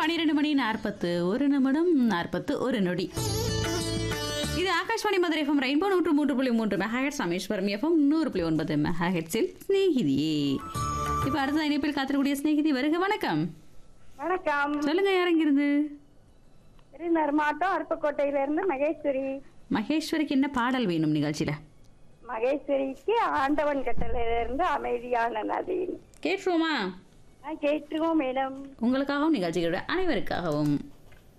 பன்னிரெண்டு மணி நாற்பத்து ஒரு நிமிடம் நாற்பத்து ஒரு நொடி இது ஆகாஷ்வாணி மதுரை எஃப்எம் ரெயின்போ நூற்று மூன்று புள்ளி மூன்று மெகாஹெட்ஸ் ராமேஸ்வரம் எஃப்எம் நூறு புள்ளி ஒன்பது மெகாஹெட்ஸில் ஸ்நேகிதியே இப்போ அடுத்த இணைப்பில் காத்திரக்கூடிய ஸ்நேகிதி வருக வணக்கம் வணக்கம் சொல்லுங்க யாருங்கிருந்து திருநர் மாவட்டம் அருப்புக்கோட்டையில இருந்து மகேஸ்வரி மகேஸ்வரிக்கு என்ன பாடல் வேணும் நிகழ்ச்சியில மகேஸ்வரிக்கு ஆண்டவன் கட்டளையில இருந்து அமைதியான நதி கேட்டுருவோமா கேட்டுருவோம் மேடம் உங்களுக்காகவும் நிகழ்ச்சிகளோட அனைவருக்காகவும்